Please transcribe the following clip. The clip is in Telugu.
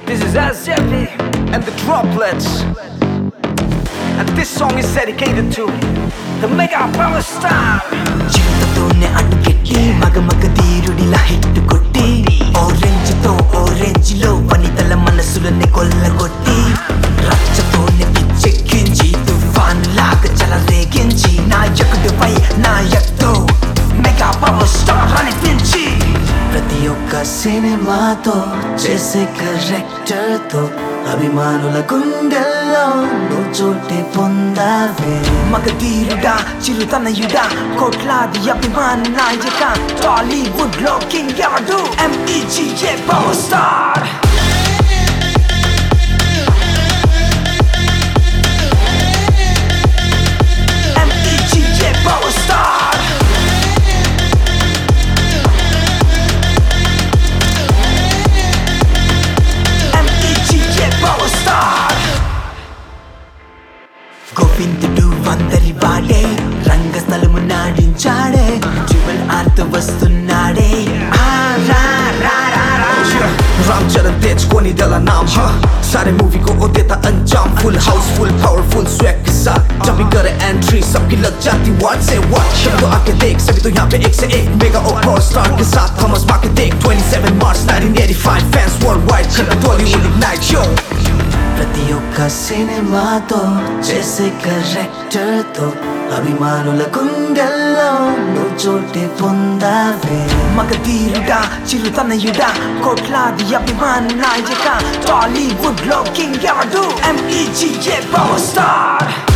This is SJP and the Droplets. And this song is dedicated to the Mega Power Star. జీవితంతోనే అడ్డుకెట్టి మగ మగ ధీరుడిలా హిట్ కొట్టి ఆరెంజ్ తో ఆరెంజ్ లో వనితల మనసులని కొల్లగొట్టి రచ్చతోనే పిచ్చెక్కించి తుఫాను లాగా చెలరేగించి నాయకుడిపై నాయక్తో మెగా పవర్ స్టార్ అనిపించి ప్రతి ఒక్క సినిమాతో చేసే కరెక్టర్ తో అభిమానుల గుండెల్లో నువ్వు చోటే పొందావే మగధీరుడా చిరుతనయుడా కోట్లాది అభిమాన నాయక టాలీవుడ్ లో కింగ్ ఎవడు M E G A power star M E G A power star M E G A power star Govindudu Andari Vaade రంగస్థలము నాడించాడే triple ఆర్తో వస్తున్నాడే ఆ, రా, రా, రా, రా. रामचरण तेजकोनी दला नाम हा सारे मूवी को वो देता अंजाम फुल हाउसफुल पावरफुल स्वैग के साथ जब भी करे एंट्री सबकी लग जाती वन से वन सभी तो आके देख सभी तो यहाँ पे एक से एक मेगा और पावर स्टार के साथ थॉमस मार्के देख 27 मार्च 1985 फैंस वर्ल्ड वाइड कर टॉलीवुड इग्नाइट शो ప్రతి ఒక్క సినిమాతో చేసే కరెక్టర్ తో అభిమానుల గుండెల్లో నువ్వు చోటే పొందావే మగధీరుడా చిరుతనయుడా కోట్లాది అభిమాన నాయక టాలీవుడ్ లో కింగ్ ఎవడు ఎంఈజీఏ పవర్ స్టార్